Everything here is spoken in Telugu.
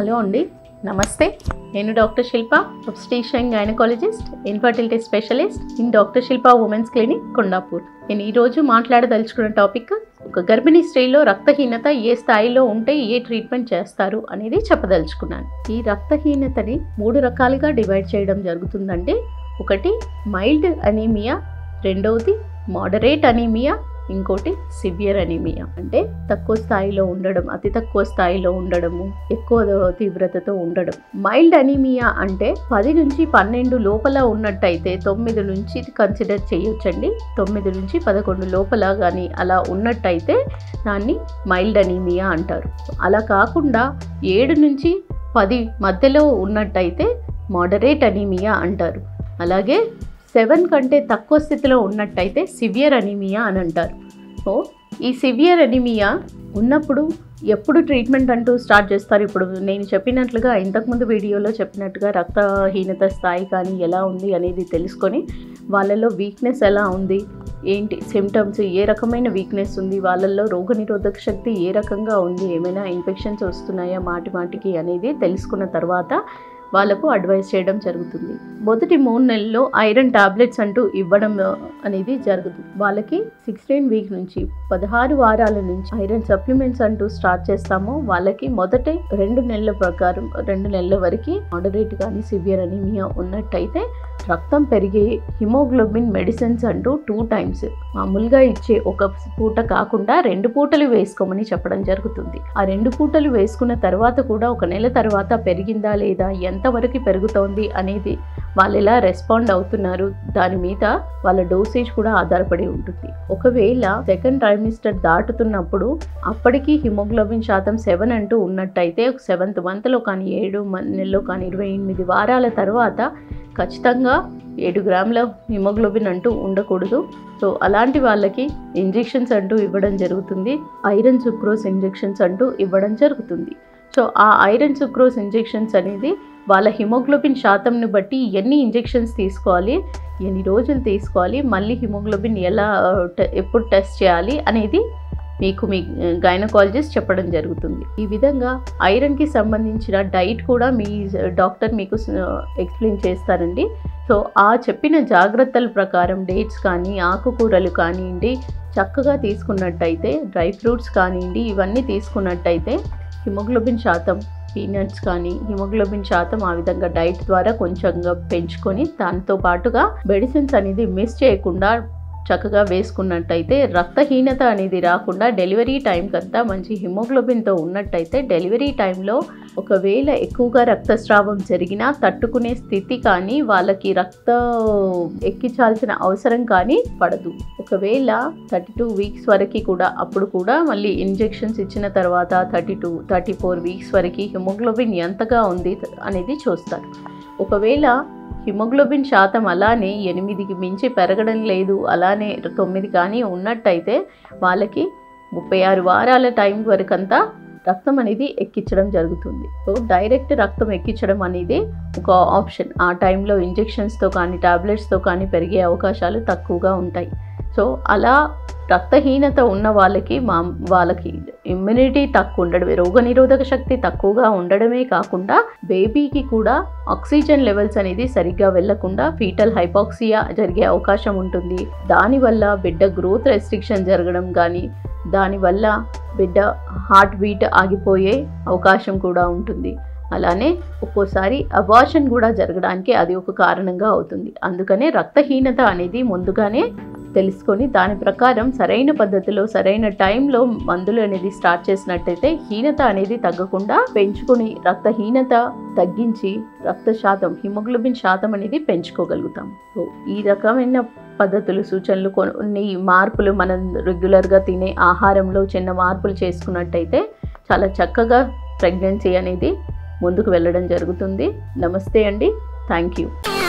హలో అండి నమస్తే నేను doctor Shilpa obstetrician gynaecologist infertility specialist in doctor Shilpa women's clinic Kondapur నేను ఈరోజు మాట్లాడదలుచుకున్న టాపిక్ ఒక గర్భిణీ స్త్రీలో రక్తహీనత ఏ స్థాయిలో ఉంటే ఏ ట్రీట్మెంట్ చేస్తారు అనేది చెప్పదలుచుకున్నాను ఈ రక్తహీనతని మూడు రకాలుగా డివైడ్ చేయడం జరుగుతుందండి ఒకటి మైల్డ్ అనీమియా రెండవది మోడరేట్ అనీమియా ఇంకోటి సివియర్ అనీమియా అంటే తక్కువ స్థాయిలో ఉండడం అతి తక్కువ స్థాయిలో ఉండడము ఎక్కువ తీవ్రతతో ఉండడం మైల్డ్ అనీమియా అంటే పది నుంచి పన్నెండు లోపల ఉన్నట్టయితే తొమ్మిది నుంచి కన్సిడర్ చేయొచ్చండి తొమ్మిది నుంచి పదకొండు లోపల కానీ అలా ఉన్నట్టయితే దాన్ని మైల్డ్ అనీమియా అంటారు అలా కాకుండా ఏడు నుంచి పది మధ్యలో ఉన్నట్టయితే మోడరేట్ అనీమియా అంటారు అలాగే సెవెన్ కంటే తక్కువ స్థితిలో ఉన్నట్టయితే సివియర్ అనీమియా అని అంటారు సో ఈ సివియర్ అనీమియా ఉన్నప్పుడు ఎప్పుడు ట్రీట్మెంట్ అంటూ స్టార్ట్ చేస్తారు ఇప్పుడు నేను చెప్పినట్లుగా ఇంతకుముందు వీడియోలో చెప్పినట్టుగా రక్తహీనత స్థాయి కానీ ఎలా ఉంది అనేది తెలుసుకొని వాళ్ళలో వీక్నెస్ ఎలా ఉంది ఏంటి సిమ్టమ్స్ ఏ రకమైన వీక్నెస్ ఉంది వాళ్ళల్లో రోగనిరోధక శక్తి ఏ రకంగా ఉంది ఏమైనా ఇన్ఫెక్షన్స్ వస్తున్నాయా మాటి మాటికి అనేది తెలుసుకున్న తర్వాత వాళ్ళకు అడ్వైస్ చేయడం జరుగుతుంది మొదటి మూడు నెలల్లో ఐరన్ టాబ్లెట్స్ అంటూ ఇవ్వడం అనేది జరగదు వాళ్ళకి సిక్స్టీన్ వీక్ నుంచి పదహారు వారాల నుంచి ఐరన్ సప్లిమెంట్స్ అంటూ స్టార్ట్ చేస్తామో వాళ్ళకి మొదటి రెండు నెలల ప్రకారం రెండు నెలల వరకు మోడరేట్ కానీ సివియర్ అనీమియా ఉన్నట్టయితే రక్తం పెరిగే హిమోగ్లోబిన్ మెడిసిన్స్ అంటూ టూ టైమ్స్ మామూలుగా ఇచ్చే ఒక పూట కాకుండా రెండు పూటలు వేసుకోమని చెప్పడం జరుగుతుంది ఆ రెండు పూటలు వేసుకున్న తర్వాత కూడా ఒక నెల తర్వాత పెరిగిందా లేదా ఎంతవరకు పెరుగుతోంది అనేది వాళ్ళు ఎలా రెస్పాండ్ అవుతున్నారు దాని మీద వాళ్ళ డోసేజ్ కూడా ఆధారపడి ఉంటుంది ఒకవేళ సెకండ్ ట్రైమిస్టర్ దాటుతున్నప్పుడు అప్పటికి హిమోగ్లోబిన్ శాతం సెవెన్ అంటూ ఉన్నట్టయితే సెవెంత్ మంత్లో కానీ ఏడు నెలలో కానీ ఇరవై ఎనిమిది వారాల తర్వాత ఖచ్చితంగా ఏడు గ్రాముల హిమోగ్లోబిన్ అంటూ ఉండకూడదు సో అలాంటి వాళ్ళకి ఇంజెక్షన్స్ అంటూ ఇవ్వడం జరుగుతుంది ఐరన్ సుక్రోస్ ఇంజెక్షన్స్ అంటూ ఇవ్వడం జరుగుతుంది సో ఆ ఐరన్ సుక్రోస్ ఇంజెక్షన్స్ అనేది వాళ్ళ హిమోగ్లోబిన్ శాతంను బట్టి ఎన్ని ఇంజెక్షన్స్ తీసుకోవాలి ఎన్ని రోజులు తీసుకోవాలి మళ్ళీ హిమోగ్లోబిన్ ఎలా ఎప్పుడు టెస్ట్ చేయాలి అనేది మీకు మీ గైనకాలజిస్ట్ చెప్పడం జరుగుతుంది ఈ విధంగా ఐరన్కి సంబంధించిన డైట్ కూడా మీ డాక్టర్ మీకు ఎక్స్ప్లెయిన్ చేస్తారండి సో ఆ చెప్పిన జాగ్రత్తల ప్రకారం డేట్స్ కానీ ఆకుకూరలు కానివ్వండి చక్కగా తీసుకున్నట్టయితే డ్రై ఫ్రూట్స్ కానివ్వండి ఇవన్నీ తీసుకున్నట్టయితే హిమోగ్లోబిన్ శాతం పీనట్స్ కానీ హిమోగ్లోబిన్ శాతం ఆ విధంగా డైట్ ద్వారా కొంచెంగా పెంచుకొని దాంతో పాటుగా మెడిసిన్స్ అనేది మిస్ చేయకుండా చక్కగా వేసుకున్నట్టయితే రక్తహీనత అనేది రాకుండా డెలివరీ టైంకి అంతా మంచి హిమోగ్లోబిన్తో ఉన్నట్టయితే డెలివరీ టైంలో ఒకవేళ ఎక్కువగా రక్తస్రావం జరిగినా తట్టుకునే స్థితి కానీ వాళ్ళకి రక్త ఎక్కించాల్సిన అవసరం కానీ పడదు ఒకవేళ థర్టీ టూ వీక్స్ వరకు కూడా అప్పుడు కూడా మళ్ళీ ఇంజెక్షన్స్ ఇచ్చిన తర్వాత thirty two thirty four weeks వరకు హిమోగ్లోబిన్ ఎంతగా ఉంది అనేది చూస్తారు ఒకవేళ హిమోగ్లోబిన్ శాతం అలానే ఎనిమిదికి మించి పెరగడం లేదు అలానే తొమ్మిది కానీ ఉన్నట్టయితే వాళ్ళకి ముప్పై ఆరు వారాల టైం వరకంతా రక్తం అనేది ఎక్కించడం జరుగుతుంది సో డైరెక్ట్ రక్తం ఎక్కించడం అనేది ఒక ఆప్షన్ ఆ టైంలో ఇంజెక్షన్స్తో కానీ టాబ్లెట్స్తో కానీ పెరిగే అవకాశాలు తక్కువగా ఉంటాయి సో అలా రక్తహీనత ఉన్న వాళ్ళకి మా వాళ్ళకి ఇమ్యూనిటీ తక్కువ ఉండడమే రోగనిరోధక శక్తి తక్కువగా ఉండడమే కాకుండా బేబీకి కూడా ఆక్సిజన్ లెవెల్స్ అనేది సరిగ్గా వెళ్లకుండా ఫీటల్ హైపాక్సియా జరిగే అవకాశం ఉంటుంది దానివల్ల బిడ్డ గ్రోత్ రెస్ట్రిక్షన్ జరగడం కానీ దానివల్ల బిడ్డ హార్ట్ బీట్ ఆగిపోయే అవకాశం కూడా ఉంటుంది అలానే ఒక్కోసారి అబార్షన్ కూడా జరగడానికి అది ఒక కారణంగా అవుతుంది అందుకనే రక్తహీనత అనేది ముందుగానే తెలుసుకొని దాని ప్రకారం సరైన పద్ధతిలో సరైన టైంలో మందులు అనేది స్టార్ట్ చేసినట్టయితే హీనత అనేది తగ్గకుండా పెంచుకొని రక్తహీనత తగ్గించి రక్త శాతం హిమోగ్లోబిన్ శాతం అనేది పెంచుకోగలుగుతాం సో ఈ రకమైన పద్ధతులు సూచనలు కొన్ని మార్పులు మనం రెగ్యులర్గా తినే ఆహారంలో చిన్న మార్పులు చేసుకున్నట్టయితే చాలా చక్కగా ప్రెగ్నెన్సీ అనేది ముందుకు వెళ్ళడం జరుగుతుంది నమస్తే అండి థ్యాంక్ యూ